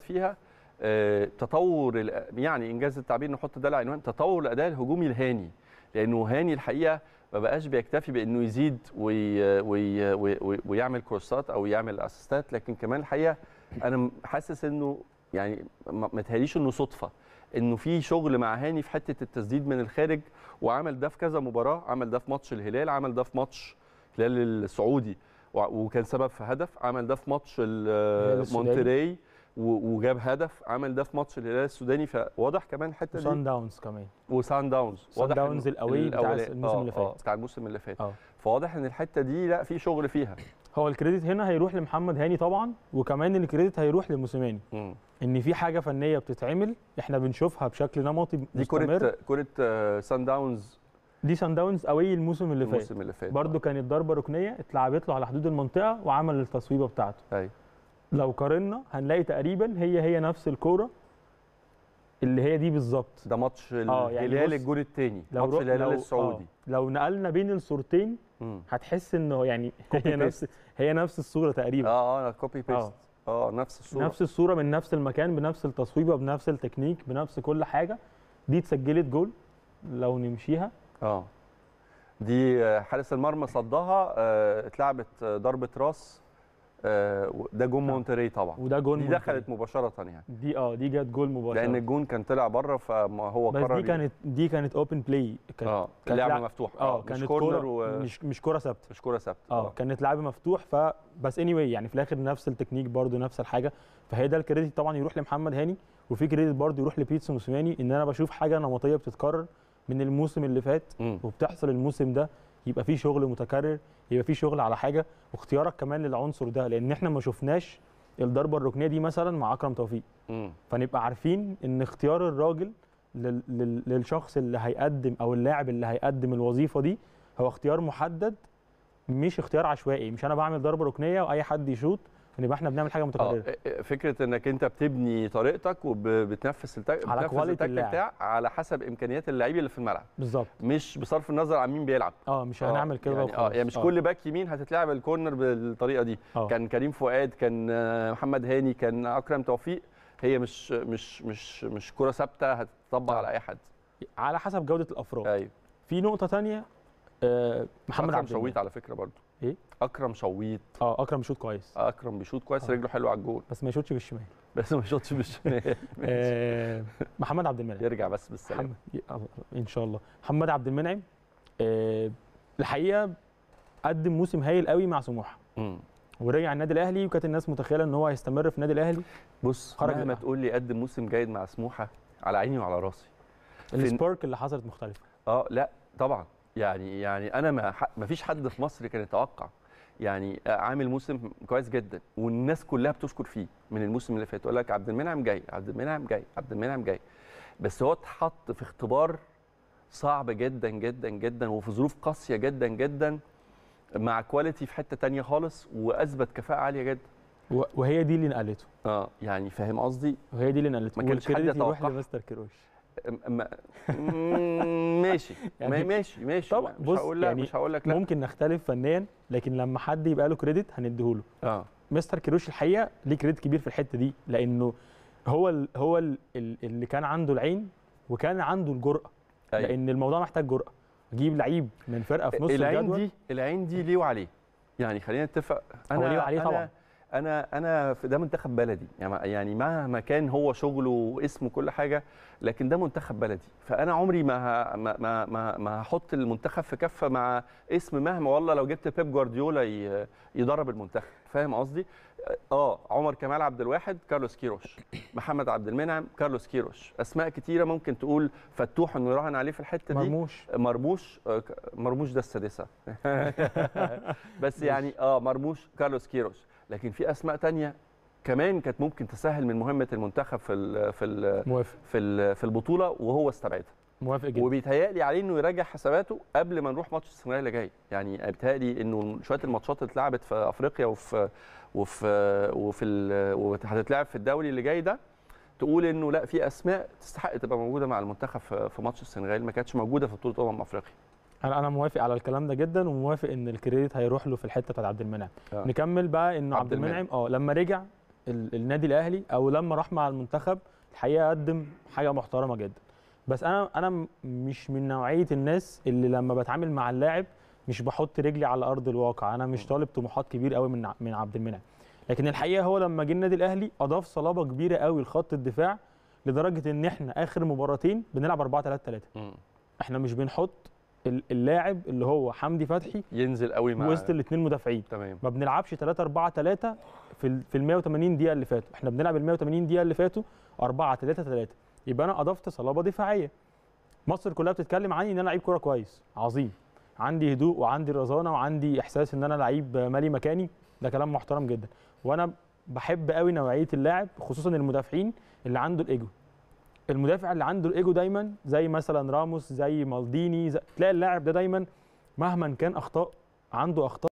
فيها آه، تطور ال- يعني انجاز التعبير نحط ده العنوان تطور الاداء الهجومي الهاني لانه هاني الحقيقه ما بقاش بيكتفي بانه يزيد وي وي وي ويعمل كروسات او يعمل اسيستات لكن كمان الحقيقه انا م- حاسس انه يعني ما ما تهيأليش انه صدفه انه في شغل مع هاني في حته التسديد من الخارج وعمل ده في كذا مباراه عمل ده في ماتش الهلال عمل ده في ماتش الهلال السعودي وع- وكان سبب في هدف عمل ده في ماتش ال- الهلال السوداني. مونتري و- وجاب هدف عمل ده في ماتش الهلال السوداني فواضح كمان الحته وسان دي داونز كمان وسان داونز سان واضح داونز إنه الأوي بتاع الأولاني- الموسم آه، اللي آه، فات. بتاع الموسم اللي فات اه فواضح ان الحته دي لا في شغل فيها هو الكريدت هنا هيروح لمحمد هاني طبعا وكمان الكريدت هيروح لموسيماني مم. ان في حاجه فنيه بتتعمل احنا بنشوفها بشكل نمطي دي مستمر كره كره آه، سان داونز دي سان داونز قوي الموسم اللي فات الموسم اللي فات برضو كانت ضربه ركنيه اتلعبت له على حدود المنطقه وعمل التصويبه بتاعته ايوه لو قارنا هنلاقي تقريبا هي هي نفس الكوره اللي هي دي بالظبط ده ماتش آه، يعني الهلال بص، الجول الثاني لو ماتش رو- الهلال لو- السعودي آه لو نقلنا بين الصورتين مم. هتحس انه يعني Copy هي نفس هي نفس الصوره تقريبا اه اه كوبي بيست آه. اه نفس الصوره نفس الصوره من نفس المكان بنفس التصويبه بنفس التكنيك بنفس كل حاجه دي اتسجلت جول لو نمشيها اه دي آه، حارس المرمى صدها آه، اتلعبت آه، ضربه راس آه، ده جون آه. مونتري طبعا وده جول دي مونتري. دخلت مباشره يعني دي اه دي جت جول مباشره لان الجون كان طلع بره فما هو بس قرر دي كانت دي كانت اوبن بلاي اه كانت اللعبه لعب- مفتوحه اه مش كانت كورنر كوره و... مش مش كوره ثابته مش كوره ثابته اه كانت لعب مفتوح فبس اني anyway يعني في الاخر نفس التكنيك برضو نفس الحاجه فهي ده الكريدت طبعا يروح لمحمد هاني وفي كريدت برضو يروح لبيتسو موسيماني ان انا بشوف حاجه نمطيه بتتكرر من الموسم اللي فات مم. وبتحصل الموسم ده يبقى في شغل متكرر يبقى في شغل على حاجه واختيارك كمان للعنصر ده لان احنا ما شفناش الضربه الركنيه دي مثلا مع اكرم توفيق مم. فنبقى عارفين ان اختيار الراجل لل... لل... للشخص اللي هيقدم او اللاعب اللي هيقدم الوظيفه دي هو اختيار محدد مش اختيار عشوائي مش انا بعمل ضربه ركنيه واي حد يشوط ونبقى احنا بنعمل حاجه اه متكرره فكره انك انت بتبني طريقتك وبتنفذ التك... على بتنفذ quality التكتيك اللاعب. بتاع على حسب امكانيات اللعيب اللي في الملعب بالظبط مش بصرف النظر عن مين بيلعب اه مش آه، هنعمل كده يعني اه وخلاص. يعني مش كل باك يمين هتتلعب الكورنر بالطريقه دي آه. كان كريم فؤاد كان آه، محمد هاني كان اكرم توفيق هي مش مش مش مش كره ثابته هتطبق آه. على اي حد على حسب جوده الافراد ايوه في نقطه تانية آه محمد اكرم عبد شويت المنعم. على فكره برضو إيه؟ اكرم شويت اه اكرم شوط كويس اكرم بيشوط كويس آه. رجله حلوه على الجول بس ما يشوطش بالشمال بس ما شوطش بالشمال آه محمد عبد المنعم يرجع بس بالسلامه محمد ي- الله- ان شاء الله محمد عبد المنعم آه الحقيقه قدم موسم هايل قوي مع سموحه مم. ورجع النادي الاهلي وكانت الناس متخيله ان هو هيستمر في النادي الاهلي بص خرج مهما الأهلي. تقول لي قدم موسم جيد مع سموحه على عيني وعلى راسي فين- السبارك اللي حصلت مختلفه اه لا طبعا يعني يعني انا ما ح- ما فيش حد في مصر كان يتوقع يعني عامل موسم كويس جدا والناس كلها بتشكر فيه من الموسم اللي فات يقول لك عبد المنعم جاي عبد المنعم جاي عبد المنعم جاي بس هو اتحط في اختبار صعب جدا جدا جدا وفي ظروف قاسيه جدا جدا مع كواليتي في حته تانية خالص واثبت كفاءه عاليه جدا و- وهي دي اللي نقلته اه يعني فاهم قصدي وهي دي اللي نقلته ما كانش حد والكريدت يروح يتوقعها. لمستر كيروش م- م- م- ماشي يعني ما- ماشي ماشي طبعا مش بص هقول لا يعني مش هقول لك لا ممكن نختلف فنيا لكن لما حد يبقى له كريدت هنديهوله اه مستر كيروش الحقيقه ليه كريدت كبير في الحته دي لانه هو ال هو ال اللي كان عنده العين وكان عنده الجرأه أيوة. لان الموضوع محتاج جرأه جيب لعيب من فرقه في نص العين الجدول دي العين دي ليه وعليه يعني خلينا نتفق هو ليه وعليه أنا طبعاً. انا انا في ده منتخب بلدي يعني يعني مهما كان هو شغله واسمه كل حاجه لكن ده منتخب بلدي فانا عمري ما ه- ما ما ما, ما هحط المنتخب في كفه مع اسم مهما والله لو جبت بيب جوارديولا ي- يدرب المنتخب فاهم قصدي اه عمر كمال عبد الواحد كارلوس كيروش محمد عبد المنعم كارلوس كيروش اسماء كتيره ممكن تقول فتوح انه يراهن عليه في الحته دي مرموش مرموش آه، ك- مرموش ده السادسه بس يعني اه مرموش كارلوس كيروش لكن في اسماء تانية كمان كانت ممكن تسهل من مهمه المنتخب في ال في ال موافق في ال في البطوله وهو استبعدها موافق جدا وبيتهيألي عليه انه يراجع حساباته قبل ما نروح ماتش السنغال اللي جاي يعني بيتهيألي انه شويه الماتشات اللي اتلعبت في افريقيا وفي وفي وفي ال- وهتتلعب في الدوري اللي جاي ده تقول انه لا في اسماء تستحق تبقى موجوده مع المنتخب في في ماتش السنغال ما كانتش موجوده في بطوله امم افريقيا انا انا موافق على الكلام ده جدا وموافق ان الكريدت هيروح له في الحته بتاعت عبد المنعم آه. نكمل بقى انه عبد عبد المنعم اه لما رجع ال- النادي الاهلي او لما راح مع المنتخب الحقيقه قدم حاجه محترمه جدا بس انا انا م- مش من نوعيه الناس اللي لما بتعامل مع اللاعب مش بحط رجلي على ارض الواقع انا مش طالب طموحات كبير قوي من ع- من عبد المنعم لكن الحقيقه هو لما جه النادي الاهلي اضاف صلابه كبيره قوي لخط الدفاع لدرجه ان احنا اخر مباراتين بنلعب 4 3 3 مم. احنا مش بنحط ال- اللاعب اللي هو حمدي فتحي ينزل قوي مع وسط الاثنين مدافعين تمام ما بنلعبش 3 4 3 في ال في ال 180 دقيقه اللي فاتوا احنا بنلعب ال 180 دقيقه اللي فاتوا 4 3 3 يبقى انا اضفت صلابه دفاعيه مصر كلها بتتكلم عني ان انا لعيب كوره كويس عظيم عندي هدوء وعندي رزانه وعندي احساس ان انا لعيب مالي مكاني ده كلام محترم جدا وانا بحب قوي نوعيه اللاعب خصوصا المدافعين اللي عنده الايجو المدافع اللي عنده الايجو دايما زي مثلا راموس زي مالديني زي تلاقي اللاعب ده دايما مهما كان اخطاء عنده اخطاء